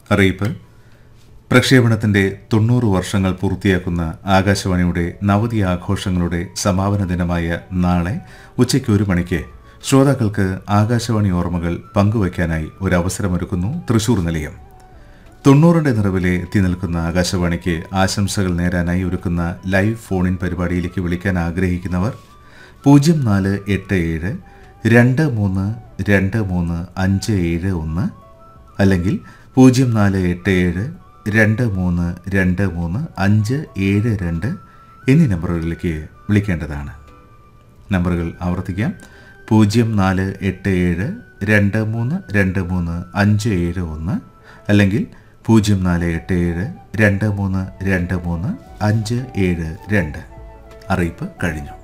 അറിയിപ്പ് പ്രക്ഷേപണത്തിന്റെ തൊണ്ണൂറ് വർഷങ്ങൾ പൂർത്തിയാക്കുന്ന ആകാശവാണിയുടെ നവതി ആഘോഷങ്ങളുടെ സമാപന ദിനമായ നാളെ ഉച്ചയ്ക്ക് ഒരു മണിക്ക് ശ്രോതാക്കൾക്ക് ആകാശവാണി ഓർമ്മകൾ പങ്കുവയ്ക്കാനായി ഒരു അവസരമൊരുക്കുന്നു തൃശൂർ നിലയം തൊണ്ണൂറിന്റെ നിറവിലെ എത്തി നിൽക്കുന്ന ആകാശവാണിക്ക് ആശംസകൾ നേരാനായി ഒരുക്കുന്ന ലൈവ് ഫോണിൻ പരിപാടിയിലേക്ക് വിളിക്കാൻ ആഗ്രഹിക്കുന്നവർ പൂജ്യം നാല് എട്ട് ഏഴ് രണ്ട് മൂന്ന് രണ്ട് മൂന്ന് അഞ്ച് ഏഴ് ഒന്ന് അല്ലെങ്കിൽ പൂജ്യം നാല് എട്ട് ഏഴ് രണ്ട് മൂന്ന് രണ്ട് മൂന്ന് അഞ്ച് ഏഴ് രണ്ട് എന്നീ നമ്പറുകളിലേക്ക് വിളിക്കേണ്ടതാണ് നമ്പറുകൾ ആവർത്തിക്കാം പൂജ്യം നാല് എട്ട് ഏഴ് രണ്ട് മൂന്ന് രണ്ട് മൂന്ന് അഞ്ച് ഏഴ് ഒന്ന് അല്ലെങ്കിൽ പൂജ്യം നാല് എട്ട് ഏഴ് രണ്ട് മൂന്ന് രണ്ട് മൂന്ന് അഞ്ച് ഏഴ് രണ്ട് അറിയിപ്പ് കഴിഞ്ഞു